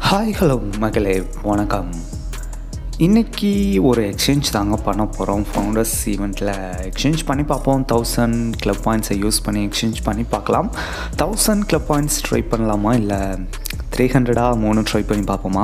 hi hello மகளே வணக்கம் இன்றைக்கி ஒரு எக்ஸ்சேஞ்ச் தாங்க பண்ண போகிறோம் ஃபவுண்டர்ஸ் ஈவெண்ட்டில் எக்ஸ்சேஞ்ச் பண்ணி பார்ப்போம் தௌசண்ட் கிளப் பாயிண்ட்ஸை யூஸ் பண்ணி எக்ஸ்சேஞ்ச் பண்ணி பார்க்கலாம் தௌசண்ட் கிளப் பாயிண்ட்ஸ் ட்ரை பண்ணலாமா இல்லை த்ரீ ஹண்ட்ரடாக மூணு ட்ரை பண்ணி பார்ப்போமா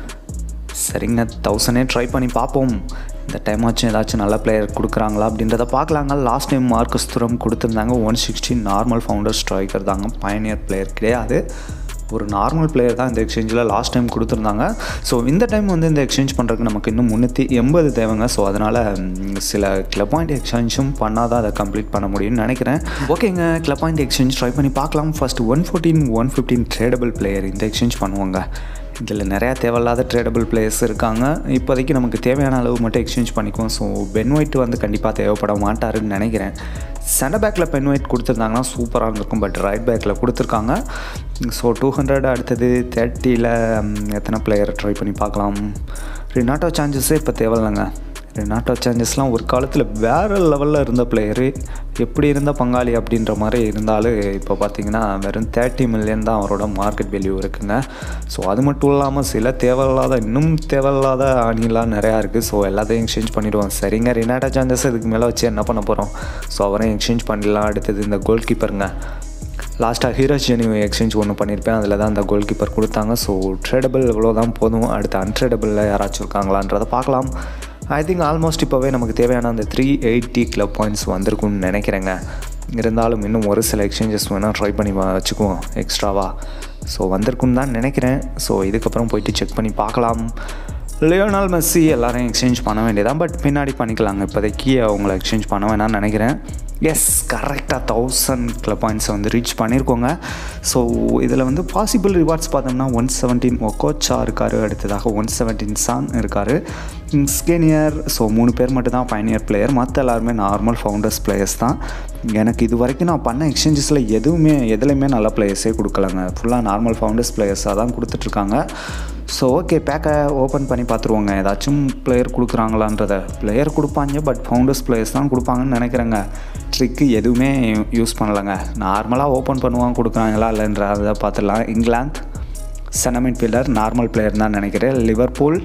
சரிங்க தௌசண்டே ட்ரை பண்ணி பார்ப்போம் இந்த டைம் ஆச்சும் ஏதாச்சும் நல்ல பிளேயர் கொடுக்குறாங்களா அப்படின்றத பார்க்கலாங்க லாஸ்ட் டைம் மார்க்கஸ் துரம் கொடுத்துருந்தாங்க one sixty normal founder striker தாங்க பயனியர் பிளேயர் கிடையாது ஒரு நார்மல் பிளேயர் தான் இந்த எக்ஸ்சேஞ்சில் லாஸ்ட் டைம் கொடுத்துருந்தாங்க ஸோ இந்த டைம் வந்து இந்த எக்ஸ்சேஞ்ச் பண்ணுறதுக்கு நமக்கு இன்னும் முந்நூற்றி எண்பது தேவைங்க ஸோ அதனால் ம், சில கிளப் பாயிண்ட் எக்ஸ்சேஞ்சும் பண்ணால் தான் அதை கம்ப்ளீட் பண்ண முடியும்னு நினைக்கிறேன் ஓகேங்க கிளப் பாயிண்ட் எக்ஸ்சேஞ்ச் ட்ரை பண்ணி பார்க்கலாம் first one fourteen one fifteen tradable player இந்த எக்ஸ்சேஞ்ச் பண்ணுவாங்க இதில் நிறையா தேவையில்லாத ட்ரேடபிள் பிளேயர்ஸ் இருக்காங்க இப்போதைக்கு நமக்கு தேவையான அளவு மட்டும் எக்ஸ்சேஞ்ச் பண்ணிக்குவோம் ஸோ பென் ஒயிட் வந்து கண்டிப்பாக தேவைப்பட மாட்டாருன்னு நினைக்கிறேன் சென்டர் பேக்கில் பென் ஒயிட் கொடுத்துருந்தாங்கன்னா சூப்பராக இருந்திருக்கும் பட் ரைட் பேக்கில் கொடுத்துருக்காங்க ஸோ டூ ஹண்ட்ரட் அடுத்தது தேர்ட்டியில் எத்தனை பிளேயர் ட்ரை பண்ணி பார்க்கலாம் ரினாட்டோ சான்சஸே இப்போ தேவையில்லைங்க ரெனாட்டோ சேஞ்சஸ்லாம் ஒரு காலத்தில் வேறு லெவலில் இருந்த பிளேயரு எப்படி இருந்த பங்காளி அப்படின்ற மாதிரி இருந்தாலும் இப்போ பார்த்தீங்கன்னா வெறும் தேர்ட்டி மில்லியன் தான் அவரோட மார்க்கெட் வேல்யூ இருக்குங்க ஸோ அது மட்டும் இல்லாமல் சில தேவையில்லாத இன்னும் தேவையில்லாத அணிலாம் நிறையா இருக்குது ஸோ எல்லாத்தையும் எக்ஸ்சேஞ்ச் பண்ணிடுவோம் சரிங்க ரெனாட்டோ சான்சஸ் இதுக்கு மேலே வச்சு என்ன பண்ண போகிறோம் ஸோ அவரையும் எக்ஸ்சேஞ்ச் பண்ணிடலாம் அடுத்தது இந்த கோல் கீப்பருங்க லாஸ்ட்டாக ஹீரோஸ் ஜெனி எக்ஸ்சேஞ்ச் ஒன்று பண்ணியிருப்பேன் அதில் தான் அந்த கோல் கீப்பர் கொடுத்தாங்க ஸோ ட்ரேடபிள் இவ்வளோ தான் போதும் அடுத்து அன்ட்ரேடபிளில் யாராச்சும் இருக்காங்களான்றதை பார்க்கலாம் ஐ திங்க் ஆல்மோஸ்ட் இப்போவே நமக்கு தேவையான அந்த த்ரீ எயிட்டி கிளப் பாயிண்ட்ஸ் வந்திருக்கும்னு நினைக்கிறேங்க இருந்தாலும் இன்னும் ஒரு சில எக்ஸ்சேஞ்சஸ் வேணால் ட்ரை பண்ணி வ- வச்சுக்குவோம் எக்ஸ்ட்ராவாக ஸோ வந்திருக்குன்னு தான் நினைக்கிறேன் ஸோ இதுக்கப்புறம் போயிட்டு செக் பண்ணி பார்க்கலாம் லியோனால் மெஸ்ஸி எல்லாரையும் எக்ஸ்சேஞ்ச் பண்ண வேண்டியதான் பட் பின்னாடி பண்ணிக்கலாங்க இப்போதைக்கு அவங்கள எக்ஸ்சேஞ்ச் பண்ண வேணாம்னு நினைக்கிறேன் எஸ் கரெக்டாக தௌசண்ட் கிளப் பாயிண்ட்ஸை வந்து ரீச் பண்ணியிருக்கோங்க ஸோ இதில் வந்து பாசிபிள் ரிவார்ட்ஸ் பார்த்தோம்னா ஒன் செவன்டீன் ஒக்கோச்சா இருக்கார் அடுத்ததாக ஒன் செவன்டீன் சான் இருக்கார் ஸ்கேனியர் ஸோ மூணு பேர் மட்டும் தான் பயனியர் பிளேயர் மற்ற எல்லாருமே நார்மல் ஃபவுண்டர்ஸ் பிளேயர்ஸ் தான் எனக்கு இது வரைக்கும் நான் பண்ண எக்ஸ்சேஞ்சஸில் எதுவுமே எதுலையுமே நல்ல பிளேயர்ஸே கொடுக்கலங்க ஃபுல்லாக நார்மல் ஃபவுண்டர்ஸ் பிளேயர்ஸாக தான் கொடுத்துட்ருக்காங்க ஸோ ஓகே பேக்கை ஓப்பன் பண்ணி பார்த்துருவோங்க ஏதாச்சும் பிளேயர் கொடுக்குறாங்களான்றத பிளேயர் கொடுப்பாங்க பட் ஃபவுண்டர்ஸ் பிளேயர்ஸ் தான் கொடுப்பாங்கன்னு நினைக்கிறேங்க ட்ரிக்கு எதுவுமே யூஸ் பண்ணலைங்க நார்மலாக ஓப்பன் பண்ணுவாங்க கொடுக்குறாங்களா இல்லைன்ற அதை பார்த்துடலாம் இங்கிலாந்து செனமின் பில்லர் நார்மல் பிளேயர் தான் நினைக்கிறேன் லிவர்பூல்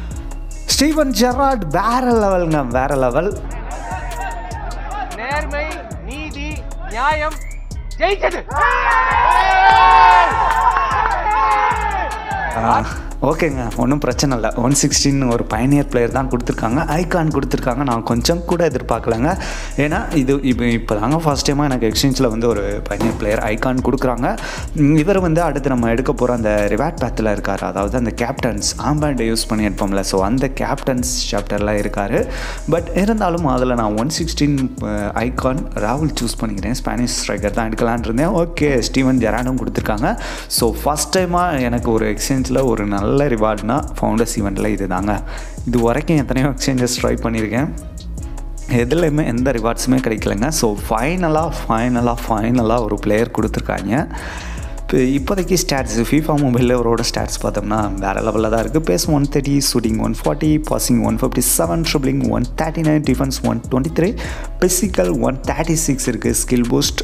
ஸ்டீவன் ஜெரார்ட் வேற லெவலுங்க வேற லெவல் நேர்மை நீதி நியாயம் ஜெயிச்சது ஓகேங்க ஒன்றும் பிரச்சனை இல்லை ஒன் சிக்ஸ்டின் ஒரு பயனியர் பிளேயர் தான் கொடுத்துருக்காங்க ஐகான் கொடுத்துருக்காங்க நான் கொஞ்சம் கூட எதிர்பார்க்கலங்க ஏன்னா இது இப்போ இப்போ தாங்க ஃபஸ்ட் டைமாக எனக்கு எக்ஸ்சேஞ்சில் வந்து ஒரு பயனியர் பிளேயர் ஐகான் கொடுக்குறாங்க ம், இவர் வந்து அடுத்து நம்ம எடுக்க போகிற அந்த ரிவாட் பேத்தில் இருக்கார் அதாவது அந்த கேப்டன்ஸ் ஆம்பேண்டை யூஸ் பண்ணி எடுப்போம்ல ஸோ அந்த கேப்டன்ஸ் சாப்டரில் இருக்கார் பட் இருந்தாலும் அதில் நான் ஒன் சிக்ஸ்டீன் ஐகான் ராகுல் சூஸ் பண்ணிக்கிறேன் ஸ்பானிஷ் ஸ்ட்ரைக்கர் தான் எடுக்கலான்னு இருந்தேன் ஓகே ஸ்டீவன் ஜெரானும் கொடுத்துருக்காங்க ஸோ ஃபஸ்ட் டைமாக எனக்கு ஒரு எக்ஸ்சேஞ்சில் ஒரு நல்ல ரிவார்ட்னா ஃபவுண்டர்ஸ் ஈவெண்ட்டில் இது தாங்க இது வரைக்கும் எத்தனையோ எக்ஸ்சேஞ்சஸ் ட்ரை பண்ணியிருக்கேன் எதுலையுமே எந்த ரிவார்ட்ஸுமே கிடைக்கலங்க ஸோ ஃபைனலாக ஃபைனலாக ஃபைனலாக ஒரு பிளேயர் கொடுத்துருக்காங்க இப்போ இப்போதைக்கு ஸ்டாட்ஸ் ஃபீஃபா மொபைலில் அவரோட ஸ்டாட்ஸ் பார்த்தோம்னா வேறு லெவலில் தான் இருக்குது pace one thirty shooting one forty passing one fifty seven dribbling one thirty nine defence one twenty three physical one thirty six இருக்குது skill boost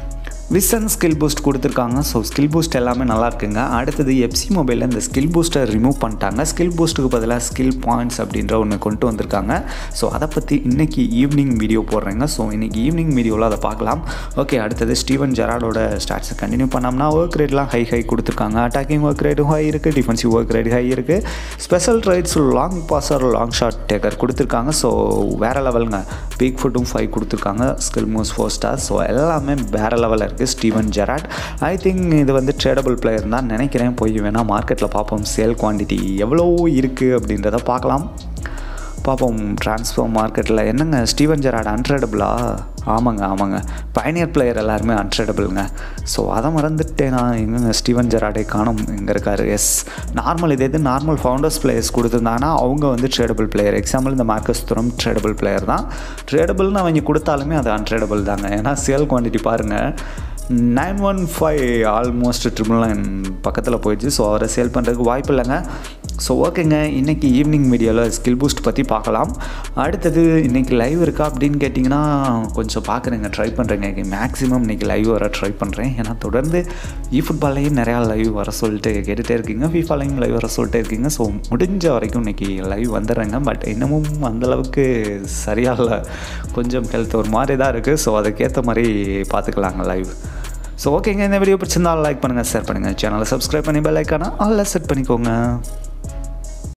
vision skill boost கொடுத்துருக்காங்க ஸோ ஸ்கில் பூஸ்ட் எல்லாமே நல்லா இருக்குங்க அடுத்தது எப்சி மொபைலில் இந்த skill பூஸ்ட்டை remove பண்ணிட்டாங்க ஸ்கில் பூஸ்ட்டுக்கு பதிலாக ஸ்கில் பாயிண்ட்ஸ் அப்படின்ற ஒன்று கொண்டு வந்திருக்காங்க ஸோ அதை பற்றி இன்றைக்கி ஈவினிங் வீடியோ போடுறேங்க ஸோ இன்றைக்கி ஈவினிங் வீடியோவில் அதை பார்க்கலாம் ஓகே அடுத்தது ஸ்டீவன் ஜெராடோட ஸ்டாட்ஸை கண்டினியூ பண்ணோம்னா ஒர்க் ரேட்லாம் ஹை ஹை கொடுத்துருக்காங்க அட்டாக்கிங் ஒர்க் ரேட்டும் ஹை இருக்குது டிஃபென்சிவ் ஒர்க் ரேட் ஹை இருக்குது special traits long passer long shot taker கொடுத்துருக்காங்க ஸோ வேறு லெவலுங்க பீக் ஃபுட்டும் ஃபைவ் கொடுத்துருக்காங்க skill moves four star so எல்லாமே வேறு லெவலில் இருக்குது ஸ்டீவன் ஜெராட் ஐ திங்க் இது வந்து ட்ரேடபிள் பிளேயர் தான் நினைக்கிறேன் போய் வேணால் மார்க்கெட்டில் பார்ப்போம் சேல் குவான்டிட்டி எவ்வளோ இருக்குது அப்படின்றத பார்க்கலாம் பார்ப்போம் ட்ரான்ஸ்ஃபர் மார்க்கெட்டில் என்னங்க ஸ்டீவன் ஜெராட் அன்ட்ரேடபிளா ஆமாங்க ஆமாங்க பயனியர் பிளேயர் எல்லாருமே அன்ட்ரேடபிளுங்க ஸோ அதை மறந்துட்டேனா எங்கங்க ஸ்டீவன் ஜெராடே காணும் எங்கே இருக்காரு எஸ் நார்மல் இது எது நார்மல் ஃபவுண்டர்ஸ் பிளேயர்ஸ் கொடுத்துருந்தாங்கன்னா அவங்க வந்து ட்ரேடபிள் பிளேயர் எக்ஸாம்பிள் இந்த மார்க்கஸ் துரம் ட்ரேடபிள் பிளேயர் தான் ட்ரேடபிள்னு அவங்க கொடுத்தாலுமே அது அன்ட்ரேடபிள் தாங்க ஏன்னா சேல் குவான்டிட்டி பாருங்கள் nine one five almost triple nine பக்கத்தில் போயிடுச்சு ஸோ அவரை சேல் பண்ணுறதுக்கு வாய்ப்பு இல்லைங்க ஸோ ஓகேங்க இன்றைக்கி ஈவினிங் வீடியோவில் ஸ்கில் பூஸ்ட் பற்றி பார்க்கலாம் அடுத்தது இன்றைக்கி லைவ் இருக்கா அப்படின்னு கேட்டிங்கன்னா கொஞ்சம் பார்க்குறேங்க ட்ரை பண்ணுறேங்க மேக்ஸிமம் இன்றைக்கி லைவ் வர ட்ரை பண்ணுறேன் ஏன்னா தொடர்ந்து இ ஃபுட்பால்லையும் நிறையா லைவ் வர சொல்லிட்டு கேட்டுகிட்டே இருக்கீங்க ஃபீஃபாலையும் லைவ் வர சொல்லிட்டே இருக்கீங்க ஸோ முடிஞ்ச வரைக்கும் இன்றைக்கி லைவ் வந்துடுறேங்க பட் இன்னமும் அந்தளவுக்கு சரியாக இல்லை கொஞ்சம் ஹெல்த் ஒரு மாதிரி தான் இருக்குது ஸோ அதுக்கேற்ற மாதிரி பார்த்துக்கலாங்க லைவ் ஸோ ஓகேங்க இந்த வீடியோ பிடிச்சிருந்தா லைக் பண்ணுங்கள் ஷேர் பண்ணுங்கள் சேனலை சப்ஸ்கிரைப் பண்ணி பெல் ஐக்கானா அதில் செட் பண்ணிக்கோங்க